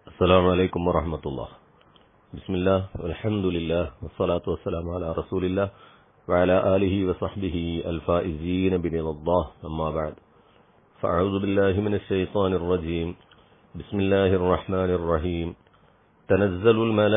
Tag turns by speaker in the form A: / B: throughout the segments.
A: السلام عليكم ورحمة الله بسم الله والحمد لله والصلاة والسلام على رسول الله وعلى آله وصحبه الفائزين برضا الله أما بعد فأعوذ بالله من الشيطان الرجيم بسم الله الرحمن الرحيم تنزل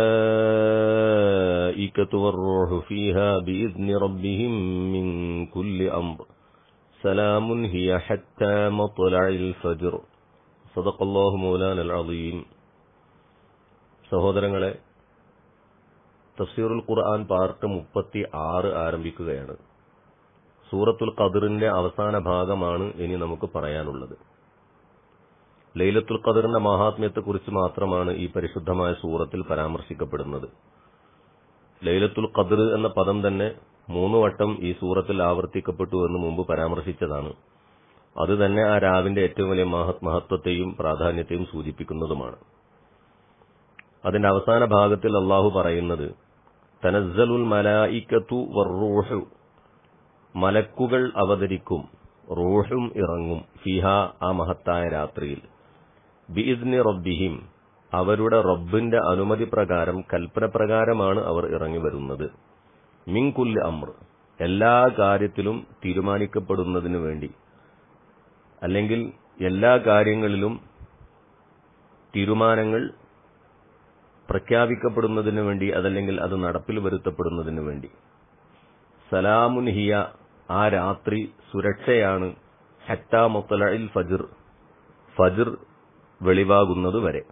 A: الملائكة والروح فيها بإذن ربهم من كل أمر سلام هي حتى مطلع الفجر صدق الله مولانا العظيم സഹോദരങ്ങളെ തഫ്സീറുൽ ഖുർആൻ പാർട്ട് മുപ്പത്തി ആറ് ആരംഭിക്കുകയാണ് സൂറത്തുൽ ഖദറിന്റെ അവസാന ഭാഗമാണ് ഇനി നമുക്ക് പറയാനുള്ളത് ലൈലത്തുൽ ഖദറിന്റെ മഹാത്മ്യത്തെക്കുറിച്ച് മാത്രമാണ് ഈ പരിശുദ്ധമായ സൂറത്തിൽ പരാമർശിക്കപ്പെടുന്നത് ലൈലത്തുൽ ഖദർ എന്ന പദം തന്നെ മൂന്ന് വട്ടം ഈ സൂറത്തിൽ ആവർത്തിക്കപ്പെട്ടു എന്ന് മുമ്പ് പരാമർശിച്ചതാണ് അത് തന്നെ ആ രാവിന്റെ ഏറ്റവും വലിയ മഹത്വത്തെയും പ്രാധാന്യത്തെയും സൂചിപ്പിക്കുന്നതുമാണ് അതിന്റെ അവസാന ഭാഗത്തിൽ അള്ളാഹു പറയുന്നത് തനസ്സലുൽ മലായിക്കത്തു വർറൂഹു മലക്കുകൾ അവതരിക്കും റൂഹും ഇറങ്ങും ഫിഹ ആ മഹത്തായ രാത്രിയിൽ ബിഇദ്നി റബ്ബിഹിം അവരുടെ റബ്ബിന്റെ അനുമതി പ്രകാരം കൽപ്പന പ്രകാരമാണ് അവർ ഇറങ്ങി വരുന്നത് മിങ്കുൽ അമ്ര എല്ലാ കാര്യത്തിലും തീരുമാനിക്കപ്പെടുന്നതിനു വേണ്ടി അല്ലെങ്കിൽ എല്ലാ കാര്യങ്ങളിലും തീരുമാനങ്ങൾ പ്രഖ്യാപിക്കപ്പെടുന്നതിന് വേണ്ടി അതല്ലെങ്കിൽ അത് നടപ്പിൽ വരുത്തപ്പെടുന്നതിന് വേണ്ടി സലാമുൻ ഹിയ ആ രാത്രി സുരക്ഷയാണ് ഹറ്റാ മുത്തലയിൽ ഫജിർ ഫജിർ വെളിവാകുന്നത് വരെ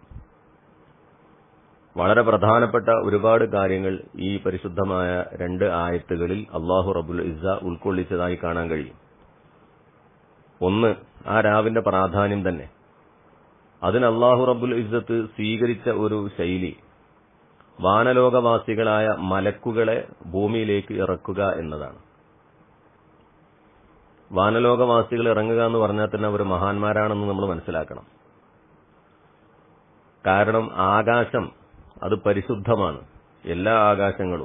A: വളരെ പ്രധാനപ്പെട്ട ഒരുപാട് കാര്യങ്ങൾ ഈ പരിശുദ്ധമായ രണ്ട് ആയത്തുകളിൽ അള്ളാഹു റബുൽ ഇസ ഉൾക്കൊള്ളിച്ചതായി കാണാൻ കഴിയും ഒന്ന് ആ രാവിന്റെ പ്രാധാന്യം തന്നെ അതിന് അള്ളാഹു റബ്ബുൽ ഇസ്സത്ത് സ്വീകരിച്ച ഒരു ശൈലി വാനലോകവാസികളായ മലക്കുകളെ ഭൂമിയിലേക്ക് ഇറക്കുക എന്നതാണ് വാനലോകവാസികൾ ഇറങ്ങുക എന്ന് പറഞ്ഞാൽ തന്നെ അവർ മഹാന്മാരാണെന്ന് നമ്മൾ മനസ്സിലാക്കണം കാരണം ആകാശം അത് പരിശുദ്ധമാണ് എല്ലാ ആകാശങ്ങളും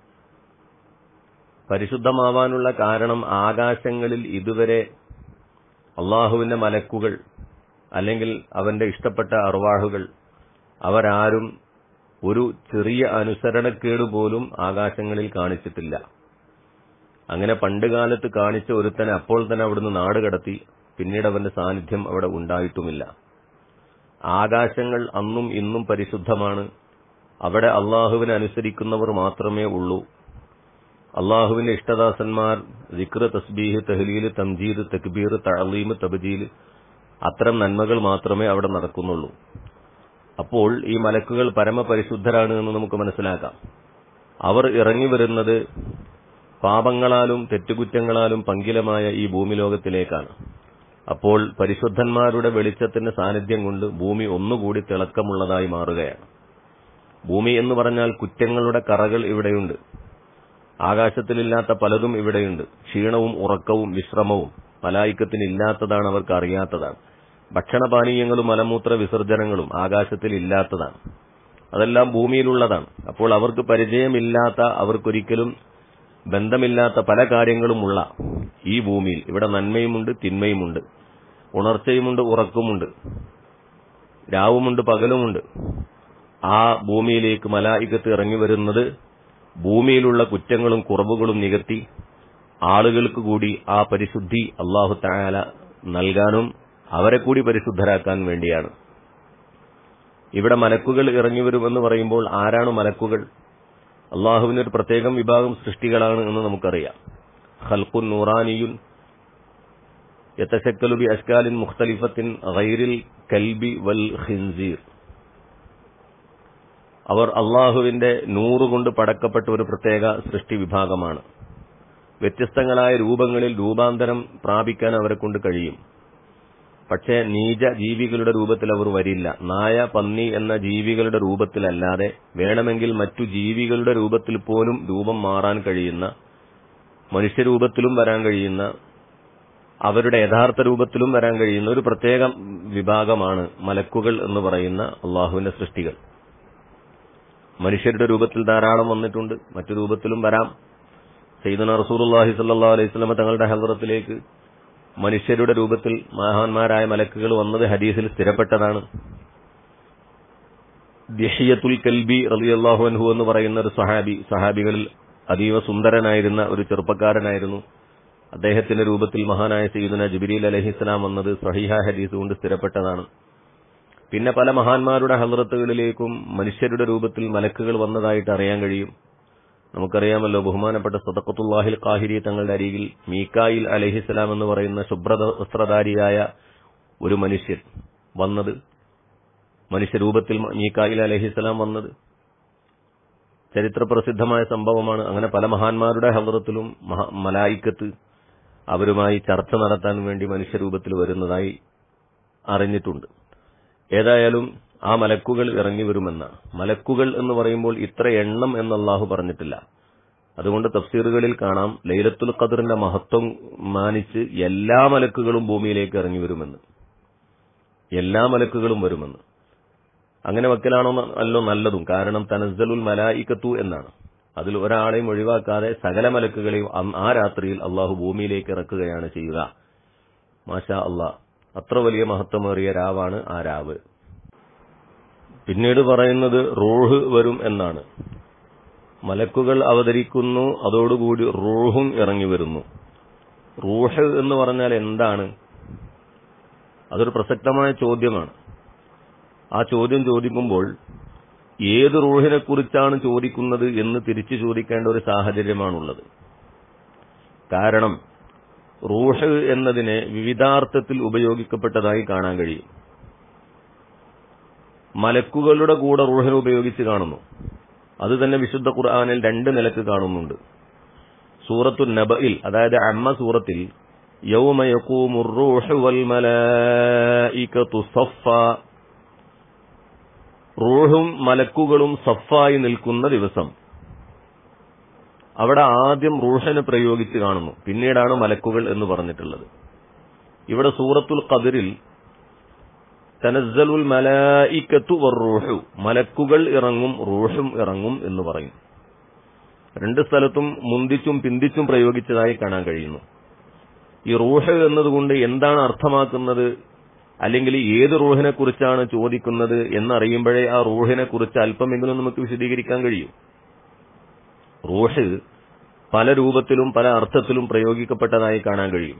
A: പരിശുദ്ധമാവാനുള്ള കാരണം ആകാശങ്ങളിൽ ഇതുവരെ അള്ളാഹുവിന്റെ മലക്കുകൾ അല്ലെങ്കിൽ അവന്റെ ഇഷ്ടപ്പെട്ട അറുവാഹുകൾ അവരാരും ഒരു ചെറിയ അനുസരണക്കേട് പോലും ആകാശങ്ങളിൽ കാണിച്ചിട്ടില്ല അങ്ങനെ പണ്ടുകാലത്ത് കാണിച്ച ഒരുത്തനെ അപ്പോൾ തന്നെ അവിടുന്ന് നാട് കടത്തി പിന്നീട് അവന്റെ സാന്നിധ്യം അവിടെ ഉണ്ടായിട്ടുമില്ല ആകാശങ്ങൾ അന്നും ഇന്നും പരിശുദ്ധമാണ് അവിടെ അള്ളാഹുവിനെ അനുസരിക്കുന്നവർ മാത്രമേ ഉള്ളൂ അള്ളാഹുവിന്റെ ഇഷ്ടദാസന്മാർ ദിക്ർ തസ്ബീഹ് തഹ്ലീൽ തംജീദ് തക്ബീർ തഴലീം തബജീൽ അത്തരം നന്മകൾ മാത്രമേ അവിടെ നടക്കുന്നുള്ളൂ അപ്പോൾ ഈ മലക്കുകൾ പരമപരിശുദ്ധരാണ് എന്ന് നമുക്ക് മനസ്സിലാക്കാം അവർ ഇറങ്ങി വരുന്നത് പാപങ്ങളാലും തെറ്റുകുറ്റങ്ങളാലും പങ്കിലമായ ഈ ഭൂമിലോകത്തിലേക്കാണ് അപ്പോൾ പരിശുദ്ധന്മാരുടെ വെളിച്ചത്തിന്റെ സാന്നിധ്യം കൊണ്ട് ഭൂമി ഒന്നുകൂടി തിളക്കമുള്ളതായി മാറുകയാണ് ഭൂമി എന്ന് പറഞ്ഞാൽ കുറ്റങ്ങളുടെ കറകൾ ഇവിടെയുണ്ട് ആകാശത്തിലില്ലാത്ത പലതും ഇവിടെയുണ്ട് ക്ഷീണവും ഉറക്കവും വിശ്രമവും മലായിക്കത്തിന് ഇല്ലാത്തതാണ് അവർക്ക് അറിയാത്തതാണ് ഭക്ഷണപാനീയങ്ങളും മലമൂത്ര വിസർജനങ്ങളും ആകാശത്തിൽ ഇല്ലാത്തതാണ് അതെല്ലാം ഭൂമിയിലുള്ളതാണ് അപ്പോൾ അവർക്ക് പരിചയമില്ലാത്ത അവർക്കൊരിക്കലും ബന്ധമില്ലാത്ത പല കാര്യങ്ങളുമുള്ള ഈ ഭൂമിയിൽ ഇവിടെ നന്മയുമുണ്ട് തിന്മയുമുണ്ട് ഉണർച്ചയുമുണ്ട് ഉറക്കമുണ്ട് രാവുമുണ്ട് പകലുമുണ്ട് ആ ഭൂമിയിലേക്ക് മലായികത്ത് ഇറങ്ങി വരുന്നത് ഭൂമിയിലുള്ള കുറ്റങ്ങളും കുറവുകളും നികത്തി ആളുകൾക്ക് കൂടി ആ പരിശുദ്ധി അള്ളാഹു തായാല നൽകാനും അവരെ കൂടി പരിശുദ്ധരാക്കാൻ വേണ്ടിയാണ് ഇവിടെ മലക്കുകൾ ഇറങ്ങി വരുമെന്ന് പറയുമ്പോൾ ആരാണ് മലക്കുകൾ അള്ളാഹുവിന് ഒരു പ്രത്യേകം വിഭാഗം സൃഷ്ടികളാണ് എന്ന് നമുക്കറിയാം ഖൽഖുൻ നൂറാനിയുൻ യത്തശക്കലുബി അഷ്കാലിൻ മുഖ്തലിഫത്തിൻ ഗൈരിൽ കൽബി വൽ ഖിൻസീർ അവർ അള്ളാഹുവിന്റെ നൂറുകൊണ്ട് പടക്കപ്പെട്ട ഒരു പ്രത്യേക സൃഷ്ടി വിഭാഗമാണ് വ്യത്യസ്തങ്ങളായ രൂപങ്ങളിൽ രൂപാന്തരം പ്രാപിക്കാൻ അവരെ കൊണ്ട് കഴിയും പക്ഷേ നീച ജീവികളുടെ രൂപത്തിൽ അവർ വരില്ല നായ പന്നി എന്ന ജീവികളുടെ രൂപത്തിലല്ലാതെ വേണമെങ്കിൽ മറ്റു ജീവികളുടെ രൂപത്തിൽ പോലും രൂപം മാറാൻ കഴിയുന്ന മനുഷ്യരൂപത്തിലും വരാൻ കഴിയുന്ന അവരുടെ യഥാർത്ഥ രൂപത്തിലും വരാൻ കഴിയുന്ന ഒരു പ്രത്യേക വിഭാഗമാണ് മലക്കുകൾ എന്ന് പറയുന്ന അള്ളാഹുവിന്റെ സൃഷ്ടികൾ മനുഷ്യരുടെ രൂപത്തിൽ ധാരാളം വന്നിട്ടുണ്ട് മറ്റു രൂപത്തിലും വരാം സയ്യിദന റസൂലുള്ളാഹി സ്വല്ലല്ലാഹു അലൈഹി വസല്ലം തങ്ങളുടെ ഹദ്റത്തിലേക്ക് മനുഷ്യരുടെ രൂപത്തിൽ മഹാന്മാരായ മലക്കുകൾ വന്നത് ഹദീസിൽ സ്ഥിരപ്പെട്ടതാണ് ദിഹിയത്തുൽ കൽബി റളിയല്ലാഹു അൻഹു എന്ന് പറയുന്ന ഒരു സഹാബി സഹാബികളിൽ അതീവ സുന്ദരനായിരുന്ന ഒരു ചെറുപ്പക്കാരനായിരുന്നു അദ്ദേഹത്തിന്റെ രൂപത്തിൽ മഹാനായ സയ്യിദുന ജിബിരിൽ അലഹിസ്ലാം വന്നത് സഹിഹ ഹദീസ് കൊണ്ട് സ്ഥിരപ്പെട്ടതാണ് പിന്നെ പല മഹാന്മാരുടെ ഹദ്റത്തുകളിലേക്കും മനുഷ്യരുടെ രൂപത്തിൽ മലക്കുകൾ വന്നതായിട്ട് അറിയാൻ കഴിയും നമുക്കറിയാമല്ലോ ബഹുമാനപ്പെട്ട സദക്കത്തുല്ലാഹിൽ കാഹിരി തങ്ങളുടെ അരികിൽ മീക്കായിൽ അലഹിസ്ലാം എന്ന് പറയുന്ന ശുഭ്രവസ്ത്രധാരിയായ ഒരു മനുഷ്യൻ വന്നത് മനുഷ്യരൂപത്തിൽ മീക്കായിൽ അലഹിസ്ലാം വന്നത് ചരിത്രപ്രസിദ്ധമായ സംഭവമാണ് അങ്ങനെ പല മഹാന്മാരുടെ ഹദ്റത്തിലും മലായിക്കത്ത് അവരുമായി ചർച്ച നടത്താൻ വേണ്ടി മനുഷ്യരൂപത്തിൽ വരുന്നതായി അറിഞ്ഞിട്ടുണ്ട് ഏതായാലും ആ മലക്കുകൾ ഇറങ്ങി വരുമെന്ന മലക്കുകൾ എന്ന് പറയുമ്പോൾ ഇത്ര എണ്ണം എന്ന് അള്ളാഹു പറഞ്ഞിട്ടില്ല അതുകൊണ്ട് തഫ്സീറുകളിൽ കാണാം ലൈലത്തുൽ ഖദറിന്റെ മഹത്വം മാനിച്ച് എല്ലാ മലക്കുകളും ഭൂമിയിലേക്ക് ഇറങ്ങി വരുമെന്ന് എല്ലാ മലക്കുകളും വരുമെന്ന് അങ്ങനെ വക്കലാണോ അല്ലോ നല്ലതും കാരണം തനസ്സലുൽ മലായിക്കത്തു എന്നാണ് അതിൽ ഒരാളെയും ഒഴിവാക്കാതെ സകല മലക്കുകളെയും ആ രാത്രിയിൽ അള്ളാഹു ഭൂമിയിലേക്ക് ഇറക്കുകയാണ് ചെയ്യുക മാഷാ അള്ളാഹ് അത്ര വലിയ മഹത്വമേറിയ രാവാണ് ആ രാവ് പിന്നീട് പറയുന്നത് റൂഹ് വരും എന്നാണ് മലക്കുകൾ അവതരിക്കുന്നു അതോടുകൂടി റൂഹും ഇറങ്ങി വരുന്നു റൂഹ് എന്ന് പറഞ്ഞാൽ എന്താണ് അതൊരു പ്രസക്തമായ ചോദ്യമാണ് ആ ചോദ്യം ചോദിക്കുമ്പോൾ ഏത് റൂഹിനെ കുറിച്ചാണ് ചോദിക്കുന്നത് എന്ന് തിരിച്ചു ചോദിക്കേണ്ട ഒരു സാഹചര്യമാണുള്ളത് കാരണം റൂഹ് എന്നതിനെ വിവിധാർത്ഥത്തിൽ ഉപയോഗിക്കപ്പെട്ടതായി കാണാൻ കഴിയും മലക്കുകളുടെ കൂടെ റൂഹിനെ ഉപയോഗിച്ച് കാണുന്നു അത് തന്നെ വിശുദ്ധ ഖുർആാനിൽ രണ്ട് നിലക്ക് കാണുന്നുണ്ട് സൂറത്തു നബയിൽ അതായത് അമ്മ സൂറത്തിൽ യൗമ യഖൂമുർ റൂഹു വൽ മലായികതു സഫ റൂഹും മലക്കുകളും സഫായി നിൽക്കുന്ന ദിവസം അവിടെ ആദ്യം റൂഹനെ പ്രയോഗിച്ച് കാണുന്നു പിന്നീടാണ് മലക്കുകൾ എന്ന് പറഞ്ഞിട്ടുള്ളത് ഇവിടെ സൂറത്തുൽ ഖദറിൽ തനസ്സലുൽ മലായിക്കത്തു വറൂഹു മലക്കുകൾ ഇറങ്ങും റൂഹും ഇറങ്ങും എന്ന് പറയും രണ്ട് സ്ഥലത്തും മുന്തിച്ചും പിന്തിച്ചും പ്രയോഗിച്ചതായി കാണാൻ കഴിയുന്നു ഈ റൂഹ് എന്നതുകൊണ്ട് എന്താണ് അർത്ഥമാക്കുന്നത് അല്ലെങ്കിൽ ഏത് റൂഹിനെ കുറിച്ചാണ് ചോദിക്കുന്നത് എന്നറിയുമ്പോഴേ ആ റൂഹിനെ കുറിച്ച് അല്പമെങ്കിലും നമുക്ക് വിശദീകരിക്കാൻ കഴിയും റൂഹ് പല രൂപത്തിലും പല അർത്ഥത്തിലും പ്രയോഗിക്കപ്പെട്ടതായി കാണാൻ കഴിയും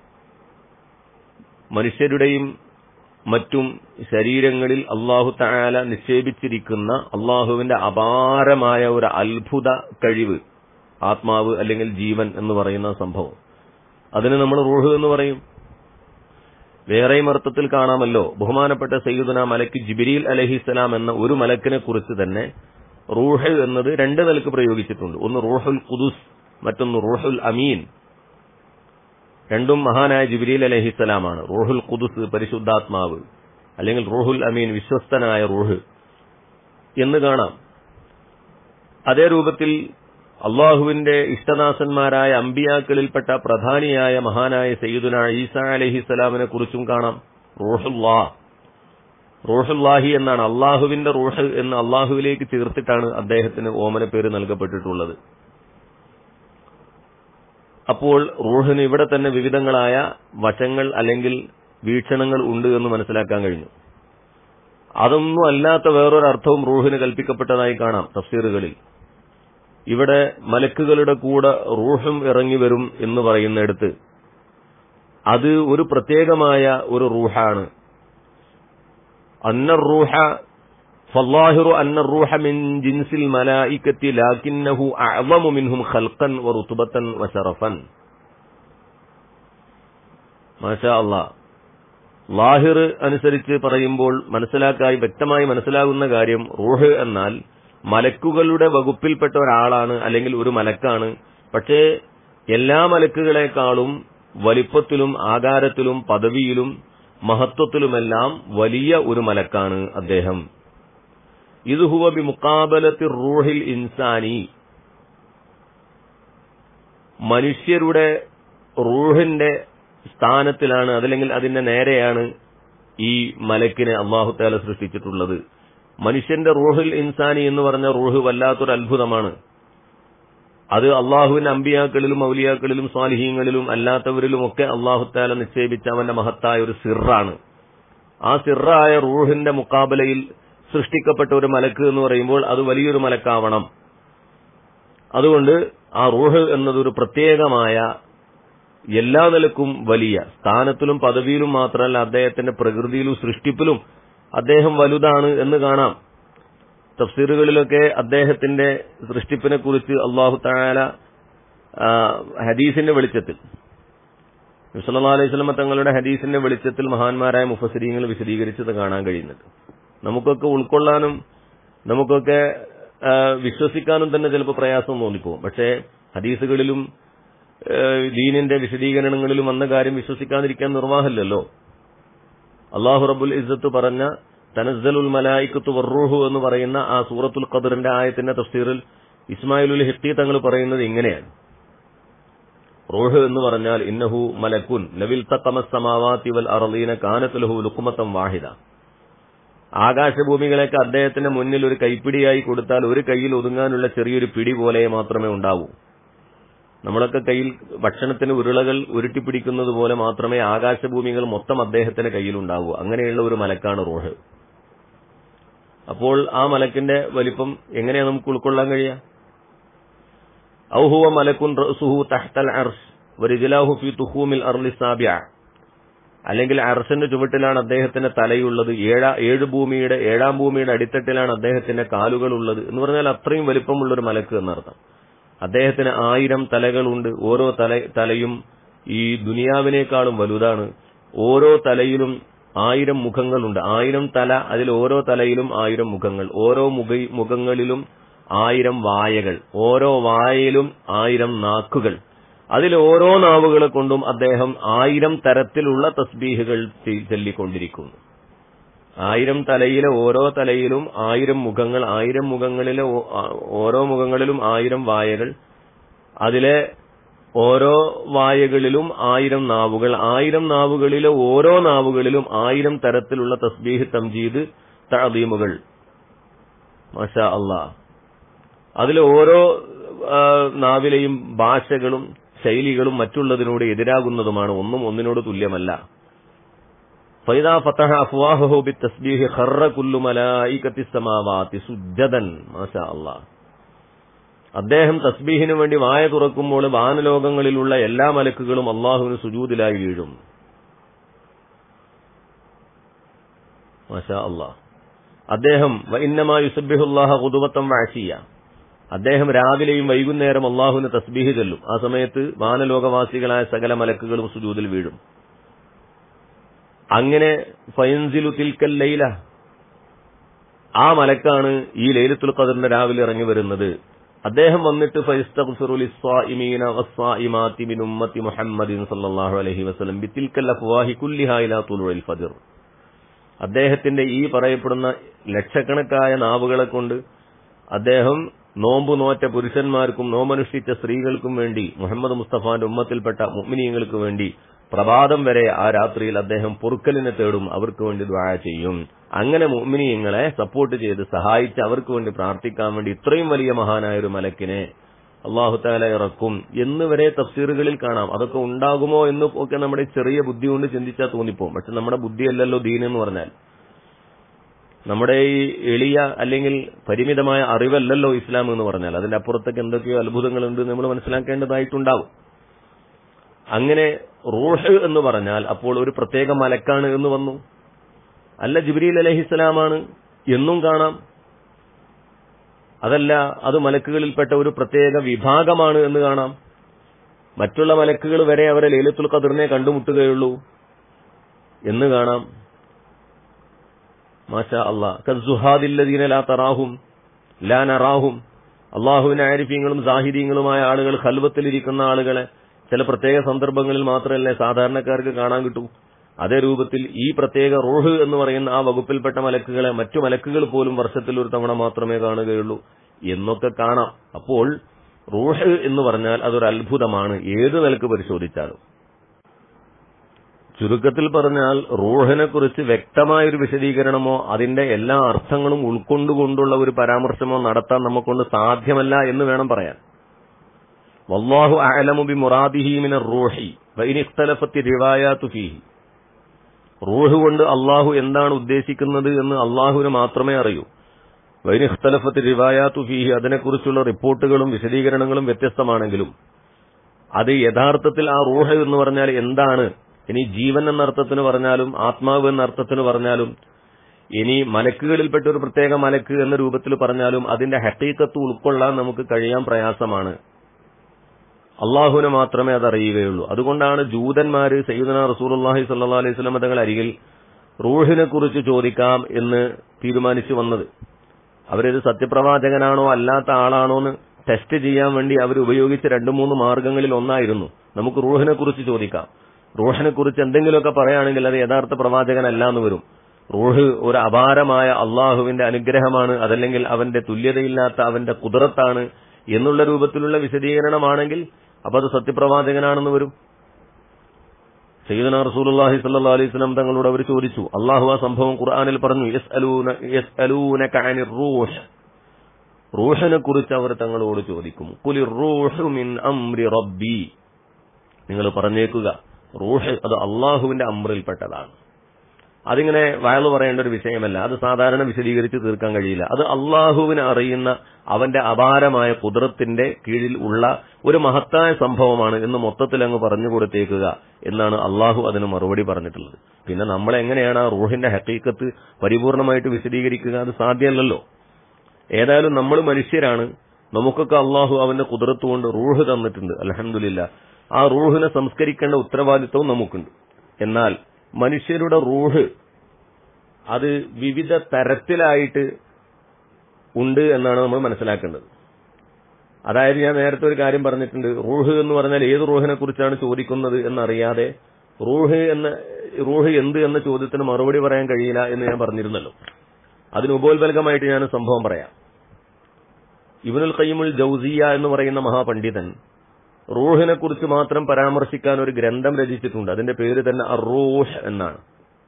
A: മനുഷ്യരുടെയും മറ്റും ശരീരങ്ങളിൽ അള്ളാഹു താല നിക്ഷേപിച്ചിരിക്കുന്ന അള്ളാഹുവിന്റെ അപാരമായ ഒരു അത്ഭുത കഴിവ് ആത്മാവ് അല്ലെങ്കിൽ ജീവൻ എന്ന് പറയുന്ന സംഭവം അതിന് നമ്മൾ റൂഹ് എന്ന് പറയും വേറെയും അർത്ഥത്തിൽ കാണാമല്ലോ ബഹുമാനപ്പെട്ട സയ്യിദുന മലക്ക് ജിബിരിൽ അലഹിസ്സലാം എന്ന ഒരു മലക്കിനെ കുറിച്ച് തന്നെ റൂഹ് എന്നത് രണ്ട് നിലക്ക് പ്രയോഗിച്ചിട്ടുണ്ട് ഒന്ന് റൂഹുൽ ഖുദുസ് മറ്റൊന്ന് റൂഹുൽ അമീൻ രണ്ടും മഹാനായ ജിബിരിൽ അലഹിസ്സലാമാണ് റൂഹുൽ ഖുദുസ് പരിശുദ്ധാത്മാവ് അല്ലെങ്കിൽ റൂഹുൽ അമീൻ വിശ്വസ്തനായ റൂഹ് എന്ന് കാണാം അതേ രൂപത്തിൽ അള്ളാഹുവിന്റെ ഇഷ്ടദാസന്മാരായ അമ്പിയാക്കളിൽപ്പെട്ട പ്രധാനിയായ മഹാനായ സയ്യിദുന ഈസ അലഹിസ്സലാമിനെ കുറിച്ചും കാണാം റൂഹുല്ലാ റൂഹുല്ലാഹി എന്നാണ് അള്ളാഹുവിന്റെ റൂഹ് എന്ന് അള്ളാഹുവിലേക്ക് ചേർത്തിട്ടാണ് അദ്ദേഹത്തിന് ഓമന പേര് നൽകപ്പെട്ടിട്ടുള്ളത് അപ്പോൾ റൂഹിന് ഇവിടെ തന്നെ വിവിധങ്ങളായ വശങ്ങൾ അല്ലെങ്കിൽ വീക്ഷണങ്ങൾ ഉണ്ട് എന്ന് മനസ്സിലാക്കാൻ കഴിഞ്ഞു അതൊന്നും അല്ലാത്ത വേറൊരു അർത്ഥവും റൂഹിന് കൽപ്പിക്കപ്പെട്ടതായി കാണാം തഫ്സീറുകളിൽ ഇവിടെ മലക്കുകളുടെ കൂടെ റൂഹും ഇറങ്ങി വരും എന്ന് പറയുന്നിടത്ത് അത് ഒരു പ്രത്യേകമായ ഒരു റൂഹാണ് അന്ന റൂഹ ഫല്ലാഹിറു അന്ന റൂഹ മിൻ ജിൻസിൽ മലായിക്കത്തി ലാക്കിന്നഹു അഅളമു മിൻഹും ഖൽഖൻ വറുതുബത്തൻ വശറഫൻ മാഷാ അല്ലാ ലാഹിർ അനുസരിച്ച് പറയുമ്പോൾ മനസ്സിലാക്കായി വ്യക്തമായി മനസ്സിലാകുന്ന കാര്യം റൂഹ് എന്നാൽ മലക്കുകളുടെ വകുപ്പിൽപ്പെട്ട ഒരാളാണ് അല്ലെങ്കിൽ ഒരു മലക്കാണ് പക്ഷേ എല്ലാ മലക്കുകളെക്കാളും വലിപ്പത്തിലും ആകാരത്തിലും പദവിയിലും മഹത്വത്തിലുമെല്ലാം വലിയ ഒരു മലക്കാണ് അദ്ദേഹം ഇത് ഹുവ ബി മുക്കാബലത്തി റൂഹിൽ ഇൻസാനി മനുഷ്യരുടെ റൂഹിന്റെ സ്ഥാനത്തിലാണ് അതല്ലെങ്കിൽ അതിന്റെ നേരെയാണ് ഈ മലക്കിനെ അള്ളാഹു താല സൃഷ്ടിച്ചിട്ടുള്ളത് മനുഷ്യന്റെ റൂഹുൽ ഇൻസാനി എന്ന് പറഞ്ഞ റൂഹ് വല്ലാത്തൊരു അത്ഭുതമാണ് അത് അള്ളാഹുവിന്റെ അമ്പിയാക്കളിലും ഔലിയാക്കളിലും സ്വാലിഹീങ്ങളിലും അല്ലാത്തവരിലുമൊക്കെ അള്ളാഹുത്താല നിക്ഷേപിച്ച അവന്റെ മഹത്തായ ഒരു സിറാണ് ആ സിറായ റൂഹിന്റെ മുക്കാബലയിൽ സൃഷ്ടിക്കപ്പെട്ട ഒരു മലക്ക് എന്ന് പറയുമ്പോൾ അത് വലിയൊരു മലക്കാവണം അതുകൊണ്ട് ആ റൂഹ് എന്നതൊരു പ്രത്യേകമായ എല്ലാ നിലക്കും വലിയ സ്ഥാനത്തിലും പദവിയിലും മാത്രമല്ല അദ്ദേഹത്തിന്റെ പ്രകൃതിയിലും സൃഷ്ടിപ്പിലും അദ്ദേഹം വലുതാണ് എന്ന് കാണാം തഫ്സീറുകളിലൊക്കെ അദ്ദേഹത്തിന്റെ സൃഷ്ടിപ്പിനെ കുറിച്ച് അള്ളാഹു താല ഹദീസിന്റെ വെളിച്ചത്തിൽ നബ്സല്ലാ അലൈഹി സ്വലമ തങ്ങളുടെ ഹദീസിന്റെ വെളിച്ചത്തിൽ മഹാന്മാരായ മുഫസരീങ്ങൾ വിശദീകരിച്ചത് കാണാൻ കഴിയുന്നുണ്ട് നമുക്കൊക്കെ ഉൾക്കൊള്ളാനും നമുക്കൊക്കെ വിശ്വസിക്കാനും തന്നെ ചിലപ്പോൾ പ്രയാസം തോന്നിപ്പോകും പക്ഷേ ഹദീസുകളിലും ദീനിന്റെ വിശദീകരണങ്ങളിലും വന്ന കാര്യം വിശ്വസിക്കാതിരിക്കാൻ നിർവാഹമില്ലല്ലോ അള്ളാഹു റബുൽ ഇസ്സത്ത് പറഞ്ഞ തനസ്സലുൽ മലായിക്കത്തു വർറൂഹു എന്ന് പറയുന്ന ആ സൂറത്തുൽ ഖദറിന്റെ ആയത്തിന്റെ തഫ്സീറിൽ ഇസ്മായിലുൽ ഹിത്തി തങ്ങൾ പറയുന്നത് ഇങ്ങനെയാണ് റൂഹ് എന്ന് പറഞ്ഞാൽ ഇന്നഹു മലക്കുൻ ലവിൽ തക്കമസമാവാത്തി വൽ അറലീന കാനത്തുലഹു ലുക്കുമത്തം വാഹിദ ആകാശഭൂമികളൊക്കെ അദ്ദേഹത്തിന്റെ മുന്നിൽ ഒരു കൈപ്പിടിയായി കൊടുത്താൽ ഒരു കൈയിൽ ഒതുങ്ങാനുള്ള ചെറിയൊരു പിടി പോലെ മാത്രമേ ഉണ്ടാവൂ നമ്മളൊക്കെ കയ്യിൽ ഭക്ഷണത്തിന് ഉരുളകൾ ഉരുട്ടിപ്പിടിക്കുന്നത് പോലെ മാത്രമേ ആകാശഭൂമികൾ മൊത്തം അദ്ദേഹത്തിന്റെ കയ്യിലുണ്ടാവൂ അങ്ങനെയുള്ള ഒരു മലക്കാണ് റോഹ് അപ്പോൾ ആ മലക്കിന്റെ വലിപ്പം എങ്ങനെയാണ് നമുക്ക് ഉൾക്കൊള്ളാൻ കഴിയുക ഔഹുവ മലക്കുൻ റസുഹു തഹ്തൽ അർഷ് വരിജിലാഹു ഫി തുഹൂമിൽ അർലി സാബിയ അല്ലെങ്കിൽ അർഷന്റെ ചുവട്ടിലാണ് അദ്ദേഹത്തിന്റെ തലയുള്ളത് ഏഴാ ഏഴ് ഭൂമിയുടെ ഏഴാം ഭൂമിയുടെ അടിത്തട്ടിലാണ് അദ്ദേഹത്തിന്റെ കാലുകൾ ഉള്ളത് എന്ന് പറഞ്ഞാൽ അത്രയും വലിപ്പമുള്ള ഒരു മലക്ക് എന്നർത്ഥം അദ്ദേഹത്തിന് ആയിരം തലകളുണ്ട് ഓരോ തല തലയും ഈ ദുനിയാവിനേക്കാളും വലുതാണ് ഓരോ തലയിലും ആയിരം മുഖങ്ങളുണ്ട് ആയിരം തല അതിൽ ഓരോ തലയിലും ആയിരം മുഖങ്ങൾ ഓരോ മുഖ മുഖങ്ങളിലും ആയിരം വായകൾ ഓരോ വായയിലും ആയിരം നാക്കുകൾ അതിൽ ഓരോ നാവുകളെ കൊണ്ടും അദ്ദേഹം ആയിരം തരത്തിലുള്ള തസ്ബീഹുകൾ ചൊല്ലിക്കൊണ്ടിരിക്കുന്നു ആയിരം തലയിലെ ഓരോ തലയിലും ആയിരം മുഖങ്ങൾ ആയിരം മുഖങ്ങളിലെ ഓരോ മുഖങ്ങളിലും ആയിരം വായകൾ അതിലെ ഓരോ വായകളിലും ആയിരം നാവുകൾ ആയിരം നാവുകളിലെ ഓരോ നാവുകളിലും ആയിരം തരത്തിലുള്ള തസ്ബീഹ് തംജീദ് തഴീമുകൾ മഷാ അള്ളാ അതിൽ ഓരോ നാവിലെയും ഭാഷകളും ശൈലികളും മറ്റുള്ളതിനോട് എതിരാകുന്നതുമാണ് ഒന്നും ഒന്നിനോട് തുല്യമല്ല فإذا فتح أفواهه بالتسبيح خر كل ملائكة السماوات سجدا ما شاء الله അദ്ദേഹം തസ്ബീഹിനു വേണ്ടി വായ തുറക്കുമ്പോൾ വാനലോകങ്ങളിലുള്ള എല്ലാ മലക്കുകളും അള്ളാഹുവിന് സുജൂതിലായി വീഴും മാഷാ അള്ളാഹ് അദ്ദേഹം ഇന്നമായുസബിഹുല്ലാഹ കുതുവത്തം വാശിയ അദ്ദേഹം രാവിലെയും വൈകുന്നേരം അള്ളാഹുവിന് തസ്ബീഹ് ചെല്ലും ആ സമയത്ത് വാനലോകവാസികളായ സകല മലക്കുകളും സുജൂതിൽ വീഴും അങ്ങനെ ഫയൻസിലു തിൽക്കൽ ലൈല ആ മലക്കാണ് ഈ ലൈലത്തുൽ ഖദറിന്റെ രാവിലെ ഇറങ്ങി വരുന്നത് അദ്ദേഹം വന്നിട്ട് മുഹമ്മദിൻ സല്ലല്ലാഹു അലൈഹി വസല്ലം ബിത്തിൽക്കൽ അഫ്വാഹി കുല്ലിഹാ ഇലാ തുലുൽ ഫജ്ർ അദ്ദേഹത്തിന്റെ ഈ പറയപ്പെടുന്ന ലക്ഷക്കണക്കായ നാവുകളെ കൊണ്ട് അദ്ദേഹം നോമ്പു നോറ്റ പുരുഷന്മാർക്കും നോമനുഷ്ഠിച്ച സ്ത്രീകൾക്കും വേണ്ടി മുഹമ്മദ് മുസ്തഫാന്റെ ഉമ്മത്തിൽപ്പെട്ട മുഅ്മിനീങ്ങൾക്ക് വേണ്ടി പ്രഭാതം വരെ ആ രാത്രിയിൽ അദ്ദേഹം പൊറുക്കലിനെ തേടും അവർക്ക് വേണ്ടി ദ്വാഴ ചെയ്യും അങ്ങനെ മുഅ്മിനീങ്ങളെ സപ്പോർട്ട് ചെയ്ത് സഹായിച്ച് അവർക്ക് വേണ്ടി പ്രാർത്ഥിക്കാൻ വേണ്ടി ഇത്രയും വലിയ മഹാനായ ഒരു മലക്കിനെ അള്ളാഹു താല ഇറക്കും എന്ന് വരെ തഫ്സീറുകളിൽ കാണാം അതൊക്കെ ഉണ്ടാകുമോ എന്ന് ഒക്കെ നമ്മുടെ ചെറിയ ബുദ്ധി കൊണ്ട് ചിന്തിച്ചാൽ തോന്നിപ്പോകും പക്ഷെ നമ്മുടെ ബുദ്ധിയല്ലല്ലോ ദീൻ എന്ന് പറഞ്ഞാൽ നമ്മുടെ ഈ എളിയ അല്ലെങ്കിൽ പരിമിതമായ അറിവല്ലല്ലോ ഇസ്ലാം എന്ന് പറഞ്ഞാൽ അതിന്റെ അപ്പുറത്തൊക്കെ എന്തൊക്കെയോ അത്ഭുതങ്ങളുണ്ട് നമ്മൾ മനസ്സിലാക്കേണ്ടതായിട്ടുണ്ടാവും അങ്ങനെ റൂഹ് എന്ന് പറഞ്ഞാൽ അപ്പോൾ ഒരു പ്രത്യേക മലക്കാണ് എന്ന് വന്നു അല്ല ജിബ്രീൽ അലഹിസ്സലാമാണ് എന്നും കാണാം അതല്ല അത് മലക്കുകളിൽപ്പെട്ട ഒരു പ്രത്യേക വിഭാഗമാണ് എന്ന് കാണാം മറ്റുള്ള മലക്കുകൾ വരെ അവരെ ലൈലത്തുൽ ഖദറിനെ കണ്ടുമുട്ടുകയുള്ളൂ എന്ന് കാണാം മാഷാ അള്ളാ കസുഹാദില്ലദീന ലാ തറാഹും ലാ നറാഹും അള്ളാഹുവിന്റെ ആരിഫ്യങ്ങളും സാഹിര്യങ്ങളുമായ ആളുകൾ ഖൽവത്തിലിരിക്കുന്ന ആളുകളെ ചില പ്രത്യേക സന്ദർഭങ്ങളിൽ മാത്രമല്ലേ സാധാരണക്കാർക്ക് കാണാൻ കിട്ടൂ അതേ രൂപത്തിൽ ഈ പ്രത്യേക റോഹ് എന്ന് പറയുന്ന ആ വകുപ്പിൽപ്പെട്ട മലക്കുകളെ മറ്റു മലക്കുകൾ പോലും വർഷത്തിൽ ഒരു തവണ മാത്രമേ കാണുകയുള്ളൂ എന്നൊക്കെ കാണാം അപ്പോൾ റൂഹ് എന്ന് പറഞ്ഞാൽ അതൊരു അത്ഭുതമാണ് ഏത് നിലക്ക് പരിശോധിച്ചാലും ചുരുക്കത്തിൽ പറഞ്ഞാൽ റൂഹിനെ കുറിച്ച് വ്യക്തമായൊരു വിശദീകരണമോ അതിന്റെ എല്ലാ അർത്ഥങ്ങളും ഉൾക്കൊണ്ടുകൊണ്ടുള്ള ഒരു പരാമർശമോ നടത്താൻ നമുക്കൊണ്ട് സാധ്യമല്ല എന്ന് വേണം പറയാൻ വല്ലാഹു അഅലമു ബി മുറാദിഹി മിന റൂഹി വഇൻ ഇഖ്തലഫത്തി റിവായാതു ഫീഹി റൂഹ് കൊണ്ട് അള്ളാഹു എന്താണ് ഉദ്ദേശിക്കുന്നത് എന്ന് അള്ളാഹുവിന് മാത്രമേ അറിയൂ വൈനിഖ്തലഫത്ത് റിവായാത്തു ഫീഹി അതിനെക്കുറിച്ചുള്ള റിപ്പോർട്ടുകളും വിശദീകരണങ്ങളും വ്യത്യസ്തമാണെങ്കിലും അത് യഥാർത്ഥത്തിൽ ആ റൂഹ് എന്ന് പറഞ്ഞാൽ എന്താണ് ഇനി ജീവൻ എന്ന അർത്ഥത്തിന് പറഞ്ഞാലും ആത്മാവ് എന്ന അർത്ഥത്തിന് പറഞ്ഞാലും ഇനി മലക്കുകളിൽപ്പെട്ട ഒരു പ്രത്യേക മലക്ക് എന്ന രൂപത്തിൽ പറഞ്ഞാലും അതിന്റെ ഹക്കീക്കത്ത് ഉൾക്കൊള്ളാൻ നമുക്ക് കഴിയാൻ പ്രയാസമാണ് അള്ളാഹുവിന് മാത്രമേ അത് അറിയുകയുള്ളൂ അതുകൊണ്ടാണ് ജൂതന്മാര് സയ്യിദന റസൂലുള്ളാഹി സ്വല്ലല്ലാഹു അലൈഹി വസല്ലം തങ്ങൾ അരികിൽ റൂഹിനെ കുറിച്ച് ചോദിക്കാം എന്ന് തീരുമാനിച്ചു വന്നത് അവരിത് സത്യപ്രവാചകനാണോ അല്ലാത്ത ആളാണോ എന്ന് ടെസ്റ്റ് ചെയ്യാൻ വേണ്ടി അവർ ഉപയോഗിച്ച രണ്ടു മൂന്ന് മാർഗങ്ങളിൽ ഒന്നായിരുന്നു നമുക്ക് റൂഹിനെ കുറിച്ച് ചോദിക്കാം റൂഹിനെ കുറിച്ച് എന്തെങ്കിലുമൊക്കെ പറയുകയാണെങ്കിൽ അത് യഥാർത്ഥ പ്രവാചകനല്ല എന്ന് വരും റൂഹ് ഒരു അപാരമായ അള്ളാഹുവിന്റെ അനുഗ്രഹമാണ് അതല്ലെങ്കിൽ അവന്റെ തുല്യതയില്ലാത്ത അവന്റെ കുതിരത്താണ് എന്നുള്ള രൂപത്തിലുള്ള വിശദീകരണമാണെങ്കിൽ അപ്പൊ അത് സത്യപ്രവാചകനാണെന്ന് വരും സയ്യിദന റസൂലുള്ളാഹി സ്വല്ലല്ലാഹു അലൈഹി വസല്ലം തങ്ങളോട് അവർ ചോദിച്ചു അള്ളാഹു ആ സംഭവം ഖുർആനിൽ പറഞ്ഞു യസ്അലൂന യസ്അലൂനക അനിർ റൂഹ് റൂഹിനെ കുറിച്ച് അവർ തങ്ങളോട് ചോദിക്കും കുലിർ റൂഹു മിൻ അംരി റബ്ബി നിങ്ങൾ പറഞ്ഞേക്കുക റൂഹ് അത് അള്ളാഹുവിന്റെ അമ്രിൽപ്പെട്ടതാണ് അതിങ്ങനെ വയലു പറയേണ്ട ഒരു വിഷയമല്ല അത് സാധാരണ വിശദീകരിച്ച് തീർക്കാൻ കഴിയില്ല അത് അള്ളാഹുവിന് അറിയുന്ന അവന്റെ അപാരമായ കുതിരത്തിന്റെ കീഴിൽ ഉള്ള ഒരു മഹത്തായ സംഭവമാണ് എന്ന് മൊത്തത്തിൽ അങ്ങ് പറഞ്ഞു കൊടുത്തേക്കുക എന്നാണ് അള്ളാഹു അതിന് മറുപടി പറഞ്ഞിട്ടുള്ളത് പിന്നെ നമ്മൾ എങ്ങനെയാണ് ആ റൂഹിന്റെ ഹക്കീക്കത്ത് പരിപൂർണമായിട്ട് വിശദീകരിക്കുക അത് സാധ്യമല്ലല്ലോ ഏതായാലും നമ്മൾ മനുഷ്യരാണ് നമുക്കൊക്കെ അള്ളാഹു അവന്റെ കുതിരത്ത് കൊണ്ട് റൂഹ് തന്നിട്ടുണ്ട് അലഹമില്ല ആ റൂഹിനെ സംസ്കരിക്കേണ്ട ഉത്തരവാദിത്വവും നമുക്കുണ്ട് എന്നാൽ മനുഷ്യരുടെ റൂഹ് അത് വിവിധ തരത്തിലായിട്ട് ഉണ്ട് എന്നാണ് നമ്മൾ മനസ്സിലാക്കേണ്ടത് അതായത് ഞാൻ നേരത്തെ ഒരു കാര്യം പറഞ്ഞിട്ടുണ്ട് റൂഹ് എന്ന് പറഞ്ഞാൽ ഏത് റൂഹിനെ കുറിച്ചാണ് ചോദിക്കുന്നത് എന്നറിയാതെ റൂഹ് എന്ന റൂഹ് എന്ത് എന്ന ചോദ്യത്തിന് മറുപടി പറയാൻ കഴിയില്ല എന്ന് ഞാൻ പറഞ്ഞിരുന്നല്ലോ അതിന് ഉപോത്ബലകമായിട്ട് ഞാൻ സംഭവം പറയാം ഇബനുൽ ഖയ്യിമുൽ ജൗസിയ എന്ന് പറയുന്ന മഹാപണ്ഡിതൻ റൂഹിനെ കുറിച്ച് മാത്രം പരാമർശിക്കാൻ ഒരു ഗ്രന്ഥം രചിച്ചിട്ടുണ്ട് അതിന്റെ പേര് തന്നെ അറൂഹ് എന്നാണ്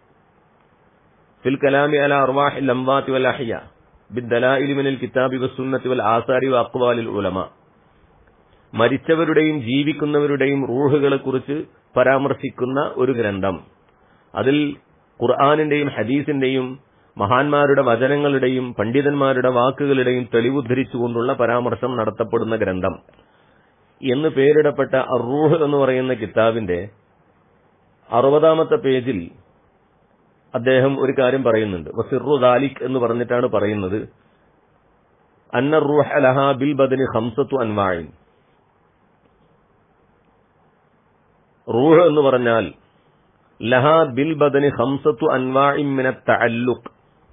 A: ഫിൽ കലാമി അല അർവാഹി ലംവാത്തി വൽ അഹിയ ബിദ്ദലായിലി മിനൽ കിതാബി വസുന്നത്തി വൽ ആസാരി വ അക്വാലിൽ ഉലമ മരിച്ചവരുടെയും ജീവിക്കുന്നവരുടെയും റൂഹുകളെ കുറിച്ച് പരാമർശിക്കുന്ന ഒരു ഗ്രന്ഥം അതിൽ ഖുർആാനിന്റെയും ഹദീസിന്റെയും മഹാന്മാരുടെ വചനങ്ങളുടെയും പണ്ഡിതന്മാരുടെ വാക്കുകളുടെയും തെളിവുദ്ധരിച്ചുകൊണ്ടുള്ള പരാമർശം നടത്തപ്പെടുന്ന ഗ്രന്ഥം എന്ന് പേരിടപ്പെട്ട അറൂഹ് എന്ന് പറയുന്ന കിതാബിന്റെ അറുപതാമത്തെ പേജിൽ അദ്ദേഹം ഒരു കാര്യം പറയുന്നുണ്ട് വസിറു ദാലിക് എന്ന് പറഞ്ഞിട്ടാണ് പറയുന്നത് അന്ന റൂഹ ലഹ ബിൽ ബദനി ഹംസത്തു അൻവാഴിൻ റൂഹ് എന്ന് പറഞ്ഞാൽ ലഹ ബിൽ ബദനി ഹംസത്തു അൻവാഇമിന തഅല്ലുഖ്